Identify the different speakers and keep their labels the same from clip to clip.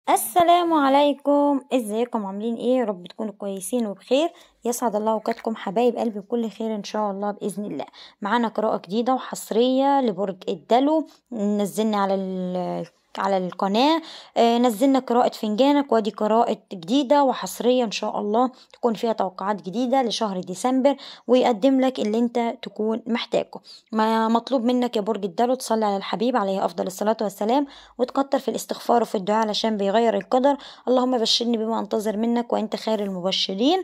Speaker 1: السلام عليكم ازيكم عاملين ايه يا رب تكونوا كويسين وبخير يسعد الله اوقاتكم حبايب قلبي بكل خير ان شاء الله باذن الله معانا قراءه جديده وحصريه لبرج الدلو نزلنا على ال- على القناة آه، نزلنا قراءة فنجانك ودي قراءة جديدة وحصرية إن شاء الله تكون فيها توقعات جديدة لشهر ديسمبر ويقدم لك اللي أنت تكون محتاجه ما مطلوب منك يا برج الدلو تصلي على الحبيب عليه أفضل الصلاة والسلام وتكتر في الاستغفار وفي الدعاء علشان بيغير القدر اللهم بشرني بما انتظر منك وانت خير المبشرين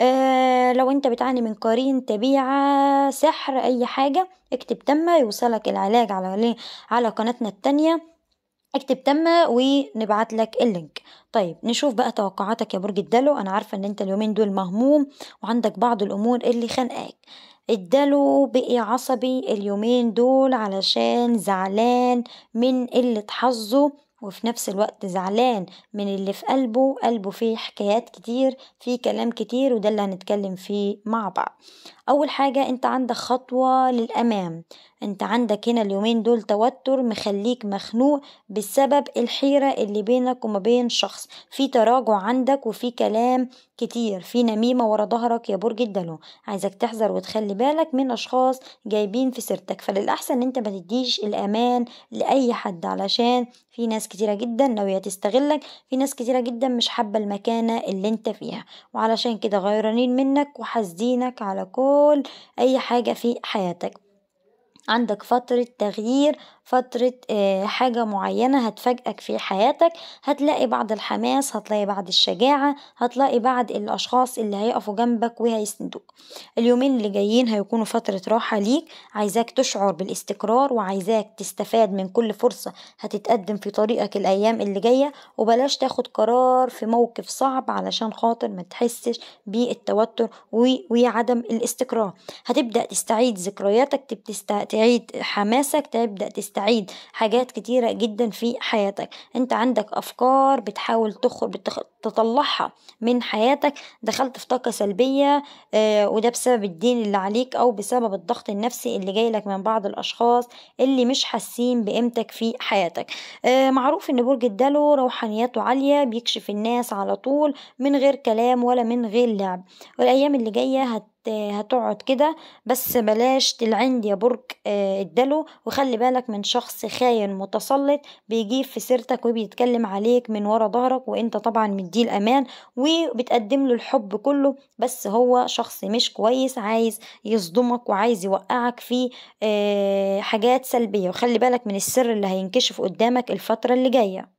Speaker 1: آه لو انت بتعاني من قرين تبيعة سحر اي حاجة اكتب تم يوصلك العلاج على على قناتنا التانية اكتب تم ونبعت لك اللينك طيب نشوف بقى توقعاتك يا برج الدلو انا عارفه ان انت اليومين دول مهموم وعندك بعض الامور اللي خانقاك الدلو بقي عصبي اليومين دول علشان زعلان من قلة حظه وفي نفس الوقت زعلان من اللي في قلبه قلبه فيه حكايات كتير فيه كلام كتير وده اللي هنتكلم فيه مع بعض اول حاجة انت عندك خطوة للامام انت عندك هنا اليومين دول توتر مخليك مخنوق بسبب الحيرة اللي بينك وما بين شخص في تراجع عندك وفي كلام كتير في نميمة ورا ظهرك يا برج الدلو عايزك تحذر وتخلي بالك من اشخاص جايبين في سيرتك فللأحسن ان انت ما تديش الامان لأي حد علشان في ناس كتيرة جدا ناوية تستغلك في ناس كتيرة جدا مش حابة المكانة اللي انت فيها وعلشان كده غيرانين منك وحاسدينك على كل اي حاجة في حياتك عندك فترة تغيير فترة آه، حاجة معينة هتفاجئك في حياتك هتلاقي بعض الحماس هتلاقي بعض الشجاعة هتلاقي بعض الأشخاص اللي هيقفوا جنبك وهيسندوك اليومين اللي جايين هيكونوا فترة راحة ليك عايزاك تشعر بالاستقرار وعايزاك تستفاد من كل فرصة هتتقدم في طريقك الأيام اللي جاية وبلاش تاخد قرار في موقف صعب علشان خاطر ما تحسش بالتوتر و- وعدم الاستقرار هتبدأ تستعيد ذكرياتك تب- تست- تعيد حماسك تبدأ تستعيد حاجات كتيرة جدا في حياتك انت عندك أفكار بتحاول تخرج بتخ... تطلعها من حياتك دخلت في طاقة سلبية آه وده بسبب الدين اللي عليك أو بسبب الضغط النفسي اللي جايلك من بعض الأشخاص اللي مش حاسين بقيمتك في حياتك آه معروف إن برج الدلو روحانياته عالية بيكشف الناس على طول من غير كلام ولا من غير لعب والأيام اللي جاية هت هتقعد كده بس بلاش تلعند يا برج آه، الدلو وخلي بالك من شخص خاين متسلط بيجيب في سيرتك وبيتكلم عليك من ورا ظهرك وانت طبعا مديه الامان وبتقدم له الحب كله بس هو شخص مش كويس عايز يصدمك وعايز يوقعك في آه، حاجات سلبية وخلي بالك من السر اللي هينكشف قدامك الفترة اللي جاية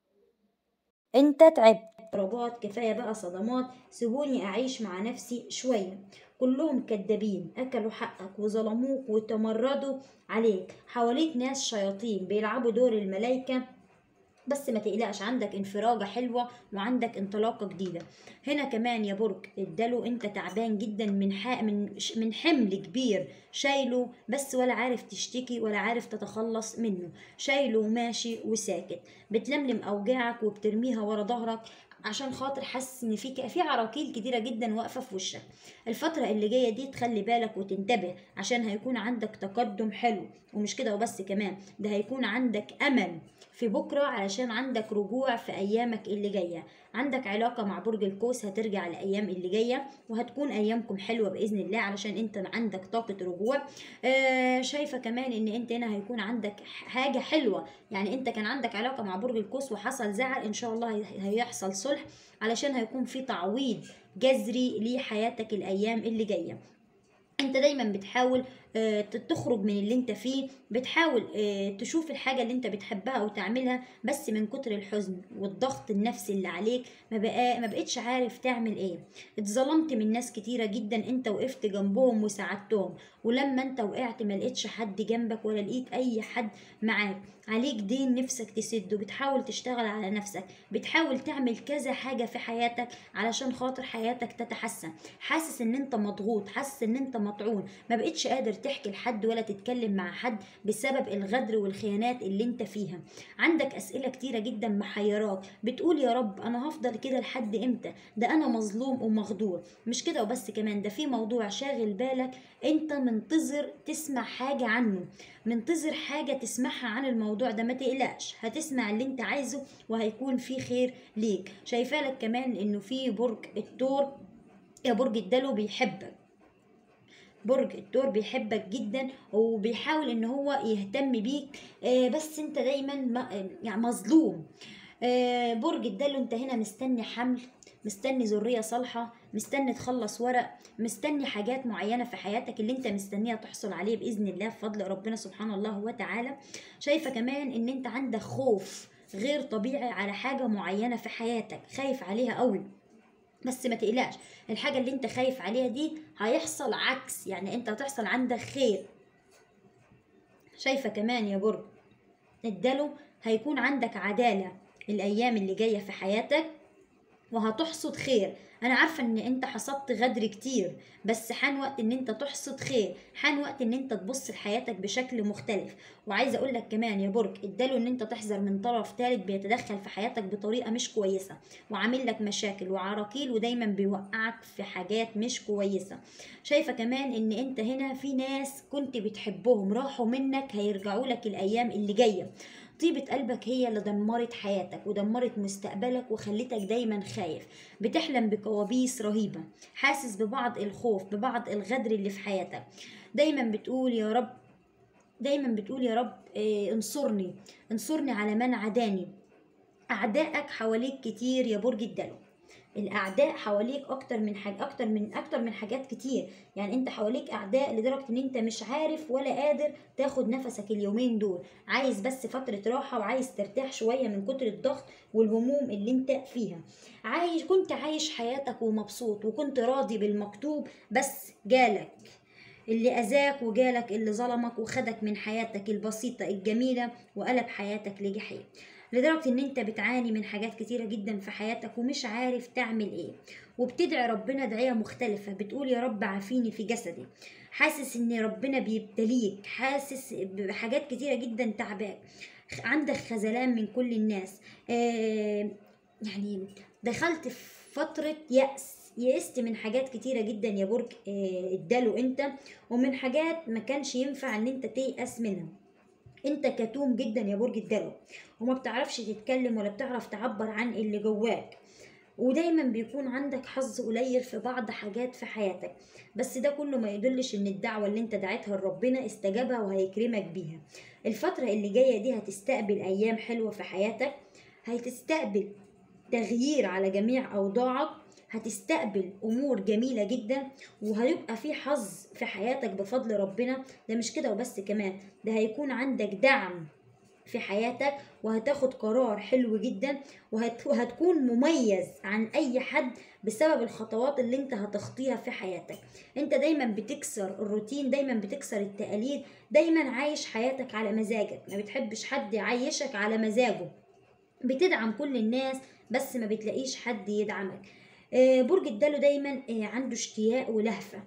Speaker 1: انت تعبت ضربات كفاية بقى صدمات سيبوني أعيش مع نفسي شوية كلهم كدابين أكلوا حقك وظلموك وتمردوا عليك حواليك ناس شياطين بيلعبوا دور الملايكة بس ما تقلقش عندك انفراجة حلوة وعندك انطلاقة جديدة هنا كمان يا برج الدلو انت تعبان جدا من حق من من حمل كبير شايله بس ولا عارف تشتكي ولا عارف تتخلص منه شايله وماشي وساكت بتلملم اوجاعك وبترميها ورا ظهرك عشان خاطر حاسس ان في ك- في عراقيل كتيره جدا واقفه في وشك الفتره اللي جايه دي تخلي بالك وتنتبه عشان هيكون عندك تقدم حلو ومش كده وبس كمان ده هيكون عندك امل في بكرة علشان عندك رجوع في أيامك اللي جاية عندك علاقة مع برج القوس هترجع الأيام اللي جاية وهتكون أيامكم حلوة بإذن الله علشان أنت عندك طاقة رجوع آه شايفة كمان إن أنت هنا هيكون عندك حاجة حلوة يعني أنت كان عندك علاقة مع برج القوس وحصل زعل إن شاء الله هي- هيحصل صلح علشان هيكون في تعويض جذري لحياتك الأيام اللي جاية انت دايما بتحاول آه، ت- تخرج من اللي انت فيه بتحاول آه، تشوف الحاجة اللي انت بتحبها او تعملها بس من كتر الحزن والضغط النفسي اللي عليك ما بقى ما بقتش عارف تعمل ايه اتظلمت من ناس كتيرة جدا انت وقفت جنبهم وساعدتهم ولما انت وقعت ما لقيتش حد جنبك ولا لقيت اي حد معاك عليك دين نفسك تسده بتحاول تشتغل على نفسك بتحاول تعمل كذا حاجة في حياتك علشان خاطر حياتك تتحسن حاسس ان انت مضغوط حاسس ان انت مطعون ما بقتش قادر تحكي لحد ولا تتكلم مع حد بسبب الغدر والخيانات اللي انت فيها عندك اسئله كتيره جدا محيراك بتقول يا رب انا هفضل كده لحد امتى ده انا مظلوم ومغدور مش كده وبس كمان ده في موضوع شاغل بالك انت منتظر تسمع حاجه عنه منتظر حاجه تسمعها عن الموضوع ده ما تقلقش هتسمع اللي انت عايزه وهيكون في خير ليك شايفه لك كمان انه في برج الثور يا برج الدلو بيحبك برج الثور بيحبك جدا وبيحاول ان هو يهتم بيك آه، بس انت دايما م- يعني مظلوم آه، برج الدلو انت هنا مستني حمل مستني ذرية صالحة مستني تخلص ورق مستني حاجات معينة في حياتك اللي انت مستنيها تحصل عليه بإذن الله بفضل ربنا سبحانه الله وتعالى شايفة كمان ان انت عندك خوف غير طبيعي على حاجة معينة في حياتك خايف عليها قوي بس ما تقلقش الحاجة اللي انت خايف عليها دي هيحصل عكس يعني انت هتحصل عندك خير شايفة كمان يا برج الدلو هيكون عندك عدالة الأيام اللي جاية في حياتك وهتحصد خير انا عارفه ان انت حصدت غدر كتير بس حان وقت ان انت تحصد خير حان وقت ان انت تبص لحياتك بشكل مختلف وعايزه اقول لك كمان يا برج اداله ان انت تحذر من طرف ثالث بيتدخل في حياتك بطريقه مش كويسه وعامل لك مشاكل وعراقيل ودايما بيوقعك في حاجات مش كويسه شايفه كمان ان انت هنا في ناس كنت بتحبهم راحوا منك هيرجعوا لك الايام اللي جايه طيبة قلبك هي اللي دمرت حياتك ودمرت مستقبلك وخلتك دايما خايف بتحلم بكوابيس رهيبة حاسس ببعض الخوف ببعض الغدر اللي في حياتك دايما بتقول يا رب دايما بتقول يا رب إيه انصرني انصرني على من عداني أعدائك حواليك كتير يا برج الدلو الاعداء حواليك اكتر من حاجه اكتر من اكتر من حاجات كتير يعني انت حواليك اعداء لدرجه ان انت مش عارف ولا قادر تاخد نفسك اليومين دول عايز بس فتره راحه وعايز ترتاح شويه من كتر الضغط والهموم اللي انت فيها عايش كنت عايش حياتك ومبسوط وكنت راضي بالمكتوب بس جالك اللي أذاك وجالك اللي ظلمك وخدك من حياتك البسيطة الجميلة وقلب حياتك لجحيم لدرجة ان انت بتعاني من حاجات كتيرة جدا في حياتك ومش عارف تعمل ايه وبتدعي ربنا دعية مختلفة بتقول يا رب عافيني في جسدي حاسس ان ربنا بيبتليك حاسس بحاجات كتيرة جدا تعباك عندك خذلان من كل الناس آه يعني دخلت في فترة يأس يئست من حاجات كتيرة جدا يا برج آه، اداله انت ومن حاجات ما كانش ينفع ان انت تيأس منها انت كتوم جدا يا برج الدلو وما بتعرفش تتكلم ولا بتعرف تعبر عن اللي جواك ودايما بيكون عندك حظ قليل في بعض حاجات في حياتك بس ده كله ما يدلش ان الدعوة اللي انت دعيتها لربنا استجابها وهيكرمك بيها الفترة اللي جاية دي هتستقبل ايام حلوة في حياتك هتستقبل تغيير على جميع اوضاعك هتستقبل امور جميله جدا وهيبقى في حظ في حياتك بفضل ربنا ده مش كده وبس كمان ده هيكون عندك دعم في حياتك وهتاخد قرار حلو جدا وهت- وهتكون مميز عن اي حد بسبب الخطوات اللي انت هتخطيها في حياتك انت دايما بتكسر الروتين دايما بتكسر التقاليد دايما عايش حياتك على مزاجك ما بتحبش حد يعيشك على مزاجه بتدعم كل الناس بس ما بتلاقيش حد يدعمك آه، برج الدلو دايما آه، عنده اشتياق ولهفة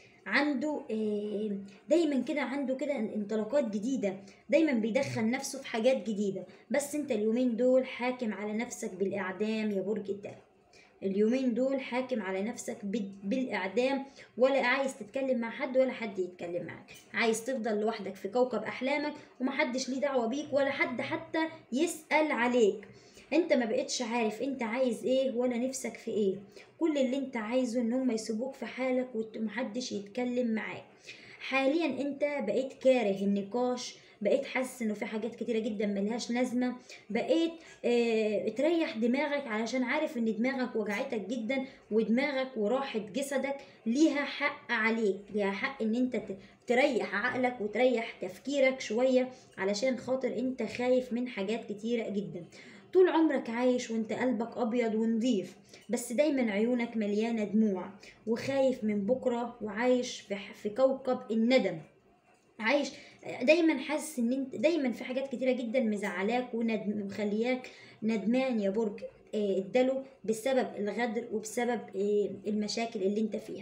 Speaker 1: عنده آه، دايما كده عنده كده انطلاقات جديدة دايما بيدخل نفسه في حاجات جديدة بس انت اليومين دول حاكم على نفسك بالإعدام يا برج الدلو اليومين دول حاكم على نفسك بال- بالإعدام ولا عايز تتكلم مع حد ولا حد يتكلم معاك عايز تفضل لوحدك في كوكب أحلامك ومحدش ليه دعوة بيك ولا حد حتى يسأل عليك انت ما بقتش عارف انت عايز ايه ولا نفسك في ايه كل اللي انت عايزه ان هم يسيبوك في حالك ومحدش يتكلم معاك حاليا انت بقيت كاره النقاش بقيت حاسس انه في حاجات كتيره جدا ملهاش لازمه بقيت اه تريح دماغك علشان عارف ان دماغك وجعتك جدا ودماغك وراحه جسدك ليها حق عليك ليها حق ان انت ت- تريح عقلك وتريح تفكيرك شويه علشان خاطر انت خايف من حاجات كتيره جدا طول عمرك عايش وانت قلبك ابيض ونضيف بس دايما عيونك مليانه دموع وخايف من بكره وعايش في, في كوكب الندم عايش دايما حاسس ان انت دايما في حاجات كتيره جدا مزعلاك ومخلياك ندمان يا برج آه، الدلو بسبب الغدر وبسبب آه، المشاكل اللي انت فيها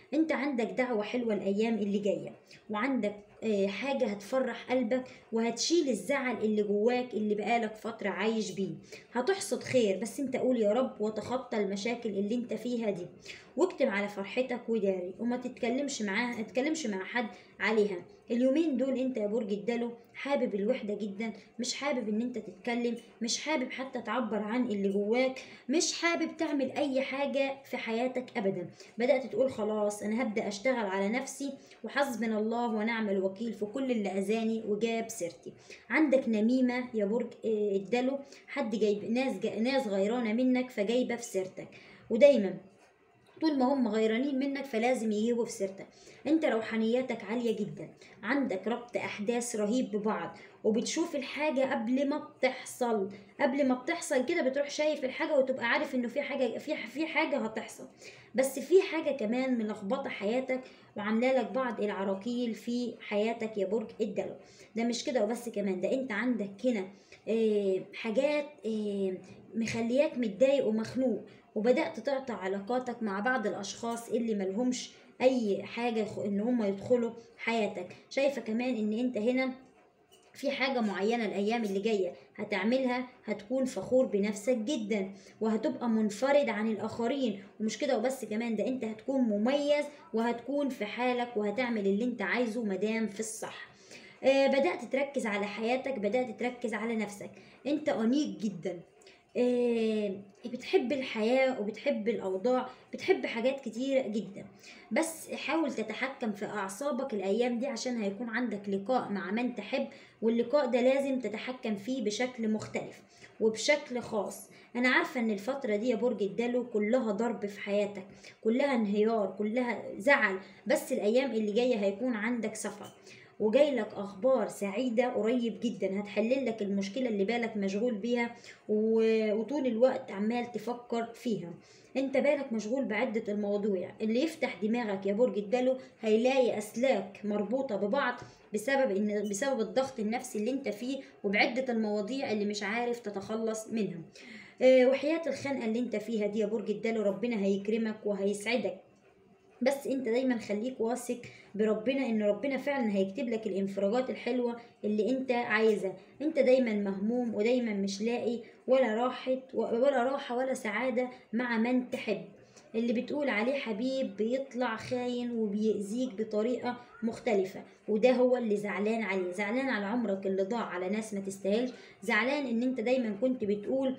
Speaker 1: انت عندك دعوة حلوة الايام اللي جاية وعندك آه، حاجة هتفرح قلبك وهتشيل الزعل اللي جواك اللي بقالك فترة عايش بيه هتحصد خير بس انت قول يا رب وتخطى المشاكل اللي انت فيها دي واكتب على فرحتك وداري وما تتكلمش معاها تتكلمش مع حد عليها اليومين دول انت يا برج الدلو حابب الوحدة جدا مش حابب ان انت تتكلم مش حابب حتى تعبر عن اللي جواك مش حابب تعمل اي حاجة في حياتك ابدا بدأت تقول خلاص انا هبدأ اشتغل على نفسي وحسبنا الله ونعم الوكيل في كل اللي اذاني وجاب سيرتي عندك نميمة يا برج آه، الدلو حد جايب ناس جا ناس غيرانة منك فجايبة في سيرتك ودايما طول ما هم غيرانين منك فلازم يجيبوا في سيرتك انت روحانياتك عالية جدا عندك ربط احداث رهيب ببعض وبتشوف الحاجة قبل ما بتحصل قبل ما بتحصل كده بتروح شايف الحاجة وتبقى عارف انه في حاجة في في حاجة هتحصل بس في حاجة كمان ملخبطة حياتك وعاملة لك بعض العراقيل في حياتك يا برج الدلو ده مش كده وبس كمان ده انت عندك هنا آه، حاجات آه، مخلياك متضايق ومخنوق وبدأت تقطع علاقاتك مع بعض الأشخاص اللي ملهمش أي حاجة يخ- إن هم يدخلوا حياتك شايفة كمان إن أنت هنا في حاجة معينة الأيام اللي جاية هتعملها هتكون فخور بنفسك جدا وهتبقى منفرد عن الآخرين ومش كده وبس كمان ده أنت هتكون مميز وهتكون في حالك وهتعمل اللي أنت عايزه مدام في الصح آه، بدأت تركز على حياتك بدأت تركز على نفسك أنت أنيق جدا آه، بتحب الحياة وبتحب الأوضاع بتحب حاجات كتيرة جدا بس حاول تتحكم في أعصابك الأيام دي عشان هيكون عندك لقاء مع من تحب واللقاء ده لازم تتحكم فيه بشكل مختلف وبشكل خاص أنا عارفة إن الفترة دي يا برج الدلو كلها ضرب في حياتك كلها انهيار كلها زعل بس الأيام اللي جاية هيكون عندك سفر وجاي لك اخبار سعيده قريب جدا هتحلل لك المشكله اللي بالك مشغول بيها و- وطول الوقت عمال تفكر فيها انت بالك مشغول بعده المواضيع اللي يفتح دماغك يا برج الدلو هيلاقي اسلاك مربوطه ببعض بسبب ان بسبب الضغط النفسي اللي انت فيه وبعده المواضيع اللي مش عارف تتخلص منها آه، وحياه الخنقه اللي انت فيها دي يا برج الدلو ربنا هيكرمك وهيسعدك بس انت دايما خليك واثق بربنا ان ربنا فعلا هيكتب لك الانفراجات الحلوه اللي انت عايزها انت دايما مهموم ودايما مش لاقي ولا راحه ولا راحه ولا سعاده مع من تحب اللي بتقول عليه حبيب بيطلع خاين وبيأذيك بطريقة مختلفة وده هو اللي زعلان عليه زعلان على عمرك اللي ضاع على ناس ما تستاهلش زعلان ان انت دايما كنت بتقول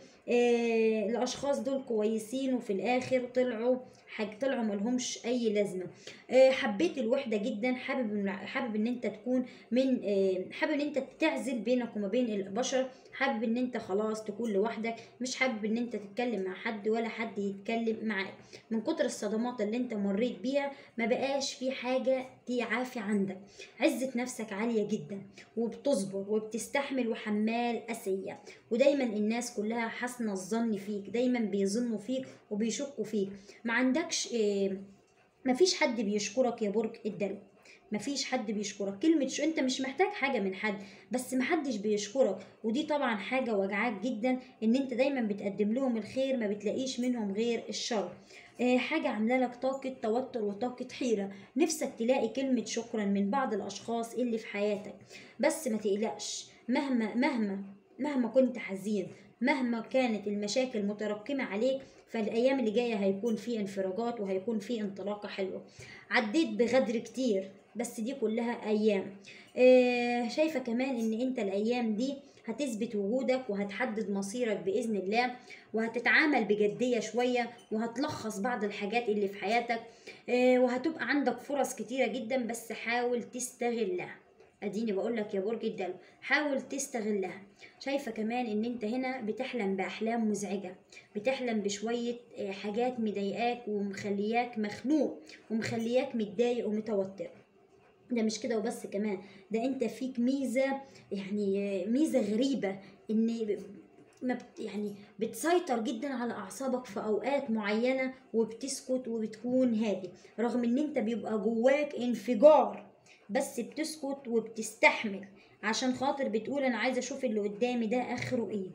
Speaker 1: آه الاشخاص دول كويسين وفي الاخر طلعوا حاج طلعوا ملهمش اي لازمه آه، حبيت الوحده جدا حابب حابب ان انت تكون من آه، حابب ان انت تعزل بينك وما بين البشر حابب ان انت خلاص تكون لوحدك مش حابب ان انت تتكلم مع حد ولا حد يتكلم معاك من كتر الصدمات اللي انت مريت بيها ما بقاش في حاجه تعافي عندك عزة نفسك عالية جدا وبتصبر وبتستحمل وحمال أسية ودايما الناس كلها حسن الظن فيك دايما بيظنوا فيك وبيشكوا فيك ما عندكش إيه مفيش حد بيشكرك يا برج الدلو مفيش حد بيشكرك كلمة ش... انت مش محتاج حاجة من حد بس محدش بيشكرك ودي طبعا حاجة وجعاك جدا ان انت دايما بتقدم لهم الخير ما بتلاقيش منهم غير الشر آه، حاجة عاملة لك طاقة توتر وطاقة حيرة نفسك تلاقي كلمة شكرا من بعض الأشخاص اللي في حياتك بس ما تقلقش مهما مهما مهما كنت حزين مهما كانت المشاكل متراكمة عليك فالأيام اللي جاية هيكون في انفراجات وهيكون في انطلاقة حلوة عديت بغدر كتير بس دي كلها أيام آه شايفة كمان إن أنت الأيام دي هتثبت وجودك وهتحدد مصيرك بإذن الله وهتتعامل بجدية شوية وهتلخص بعض الحاجات اللي في حياتك آه وهتبقى عندك فرص كتيرة جدا بس حاول تستغلها اديني بقول لك يا برج الدلو حاول تستغلها شايفه كمان ان انت هنا بتحلم باحلام مزعجه بتحلم بشويه آه، حاجات مضايقاك ومخلياك مخنوق ومخلياك متضايق ومتوتر ده مش كده وبس كمان ده انت فيك ميزه يعني آه، ميزه غريبه ان ما بت يعني بتسيطر جدا على اعصابك في اوقات معينه وبتسكت وبتكون هادي رغم ان انت بيبقى جواك انفجار بس بتسكت وبتستحمل عشان خاطر بتقول انا عايزه اشوف اللي قدامي ده اخره ايه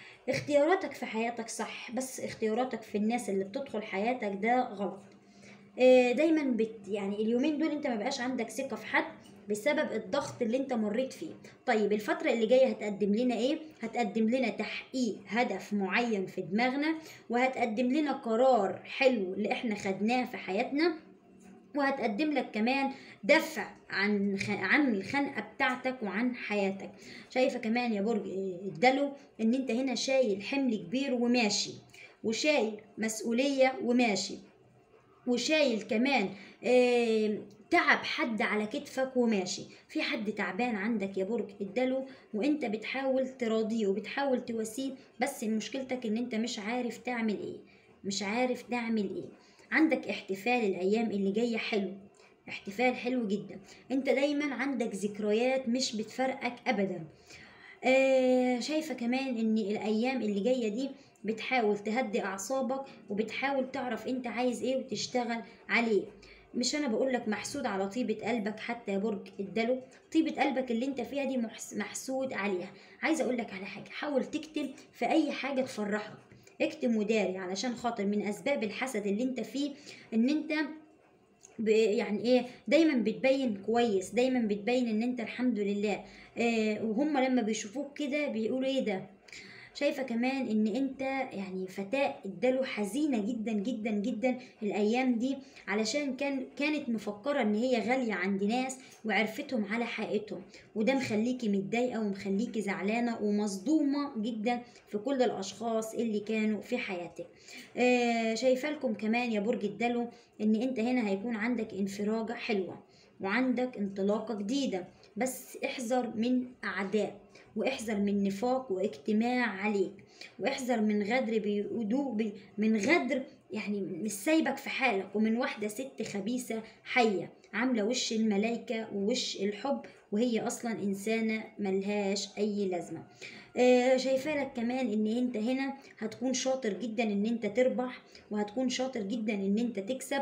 Speaker 1: اختياراتك في حياتك صح بس اختياراتك في الناس اللي بتدخل حياتك ده غلط آه، دايما بت يعني اليومين دول انت ما بقاش عندك ثقة في حد بسبب الضغط اللي انت مريت فيه طيب الفترة اللي جاية هتقدم لنا ايه هتقدم لنا تحقيق هدف معين في دماغنا وهتقدم لنا قرار حلو اللي احنا خدناه في حياتنا وهتقدم لك كمان دفع عن خ... عن الخنقه بتاعتك وعن حياتك شايفه كمان يا برج الدلو ان انت هنا شايل حمل كبير وماشي وشايل مسؤوليه وماشي وشايل كمان آه تعب حد على كتفك وماشي في حد تعبان عندك يا برج الدلو وانت بتحاول تراضيه وبتحاول تواسيه بس مشكلتك ان انت مش عارف تعمل ايه مش عارف تعمل ايه عندك احتفال الايام اللي جايه حلو احتفال حلو جدا انت دايما عندك ذكريات مش بتفرقك ابدا آه شايفه كمان ان الايام اللي جايه دي بتحاول تهدي اعصابك وبتحاول تعرف انت عايز ايه وتشتغل عليه مش انا بقول لك محسود على طيبه قلبك حتى يا برج الدلو طيبه قلبك اللي انت فيها دي محس- محسود عليها عايزه اقول لك على حاجه حاول تكتب في اي حاجه تفرحك اكتب وداري علشان خاطر من اسباب الحسد اللي انت فيه ان انت ب- يعني ايه دايما بتبين كويس دايما بتبين ان انت الحمد لله آه وهم لما بيشوفوك كده بيقولوا ايه ده شايفه كمان ان انت يعني فتاه اداله حزينه جدا جدا جدا الايام دي علشان كان كانت مفكره ان هي غاليه عند ناس وعرفتهم على حقيقتهم وده مخليكي متضايقه ومخليكي زعلانه ومصدومه جدا في كل الاشخاص اللي كانوا في حياتك آه شايفه لكم كمان يا برج الدلو ان انت هنا هيكون عندك انفراجه حلوه وعندك انطلاقه جديده بس احذر من اعداء واحذر من نفاق واجتماع عليك واحذر من غدر بيقودوه بي من غدر يعني مش سايبك في حالك ومن واحدة ست خبيثة حية عاملة وش الملايكة ووش الحب وهي أصلا إنسانة ملهاش أي لازمة آه شايفة لك كمان إن أنت هنا هتكون شاطر جدا إن أنت تربح وهتكون شاطر جدا إن أنت تكسب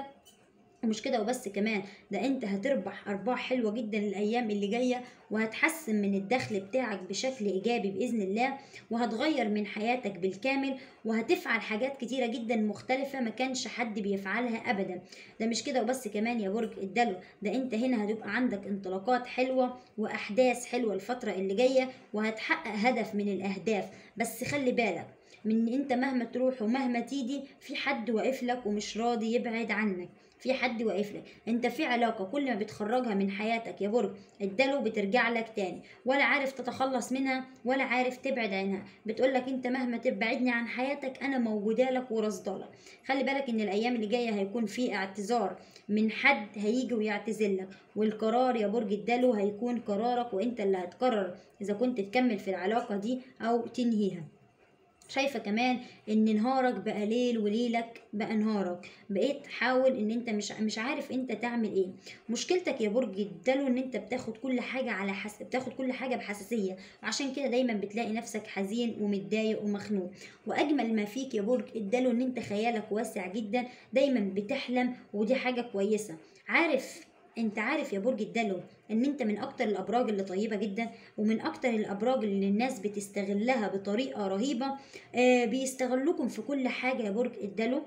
Speaker 1: ومش كده وبس كمان ده انت هتربح ارباح حلوه جدا الايام اللي جايه وهتحسن من الدخل بتاعك بشكل ايجابي باذن الله وهتغير من حياتك بالكامل وهتفعل حاجات كتيره جدا مختلفه ما كانش حد بيفعلها ابدا ده مش كده وبس كمان يا برج الدلو ده انت هنا هتبقى عندك انطلاقات حلوه واحداث حلوه الفتره اللي جايه وهتحقق هدف من الاهداف بس خلي بالك من ان انت مهما تروح ومهما تيجي في حد واقف لك ومش راضي يبعد عنك في حد واقف لك انت في علاقه كل ما بتخرجها من حياتك يا برج الدلو بترجع لك تاني ولا عارف تتخلص منها ولا عارف تبعد عنها بتقول لك انت مهما تبعدني عن حياتك انا موجوده لك ورصدالك خلي بالك ان الايام اللي جايه هيكون في اعتذار من حد هيجي ويعتذر لك والقرار يا برج الدلو هيكون قرارك وانت اللي هتقرر اذا كنت تكمل في العلاقه دي او تنهيها شايفه كمان ان نهارك بقى ليل وليلك بقى نهارك بقيت حاول ان انت مش مش عارف انت تعمل ايه مشكلتك يا برج الدلو ان انت بتاخد كل حاجه على حس بتاخد كل حاجه بحساسيه وعشان كده دايما بتلاقي نفسك حزين ومتضايق ومخنوق واجمل ما فيك يا برج الدلو ان انت خيالك واسع جدا دايما بتحلم ودي حاجه كويسه عارف انت عارف يا برج الدلو ان انت من اكتر الابراج اللي طيبه جدا ومن اكتر الابراج اللي الناس بتستغلها بطريقه رهيبه آه بيستغلوكم في كل حاجه يا برج الدلو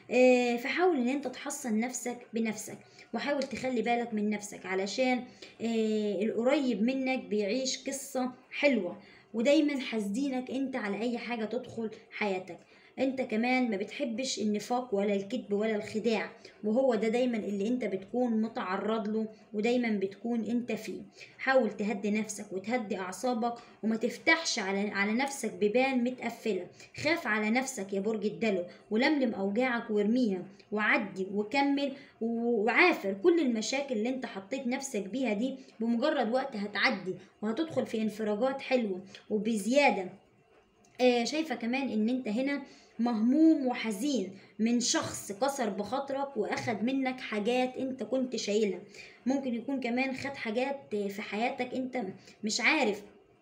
Speaker 1: آه فحاول ان انت تحصن نفسك بنفسك وحاول تخلي بالك من نفسك علشان آه القريب منك بيعيش قصه حلوه ودايما حاسدينك انت على اي حاجه تدخل حياتك انت كمان ما بتحبش النفاق ولا الكذب ولا الخداع وهو ده دايما اللي انت بتكون متعرض له ودايما بتكون انت فيه حاول تهدي نفسك وتهدي اعصابك وما تفتحش على على نفسك بيبان متقفله خاف على نفسك يا برج الدلو ولملم اوجاعك وارميها وعدي وكمل وعافر كل المشاكل اللي انت حطيت نفسك بيها دي بمجرد وقت هتعدي وهتدخل في انفراجات حلوه وبزياده آه شايفه كمان ان انت هنا مهموم وحزين من شخص كسر بخاطرك واخد منك حاجات انت كنت شايلها ممكن يكون كمان خد حاجات في حياتك انت مش عارف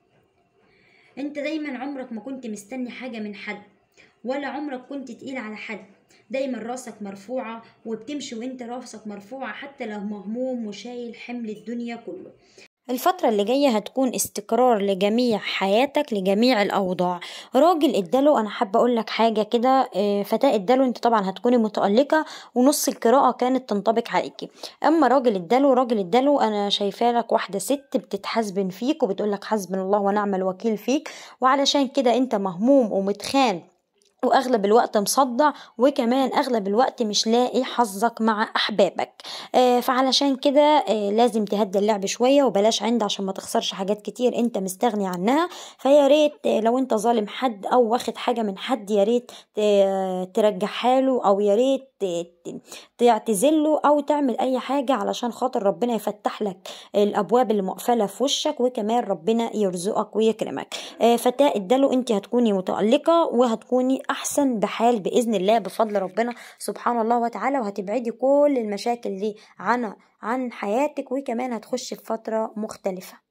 Speaker 1: انت دايما عمرك ما كنت مستني حاجة من حد ولا عمرك كنت تقيل على حد دايما راسك مرفوعة وبتمشي وانت راسك مرفوعة حتى لو مهموم وشايل حمل الدنيا كله الفترة اللي جاية هتكون استقرار لجميع حياتك لجميع الأوضاع راجل الدلو أنا حابة أقولك حاجة كده آه، فتاة الدلو أنت طبعا هتكوني متألقة ونص القراءة كانت تنطبق عليكي أما راجل الدلو راجل الدلو أنا شايفاه لك واحدة ست بتتحاسبن فيك وبتقولك حسبنا الله ونعم الوكيل فيك وعلشان كده أنت مهموم ومتخان واغلب الوقت مصدع وكمان اغلب الوقت مش لاقي حظك مع احبابك آه فعلشان كده آه لازم تهدي اللعب شويه وبلاش عند عشان ما تخسرش حاجات كتير انت مستغني عنها فيا ريت آه لو انت ظالم حد او واخد حاجه من حد يا ريت آه ترجعها له او يا ريت تعتذله او تعمل اي حاجه علشان خاطر ربنا يفتح لك الابواب اللي مقفله في وشك وكمان ربنا يرزقك ويكرمك آه فتاة الدلو انت هتكوني متألقة وهتكوني احسن بحال باذن الله بفضل ربنا سبحانه الله وتعالى وهتبعدي كل المشاكل دي عن عن حياتك وكمان هتخشي في فترة مختلفة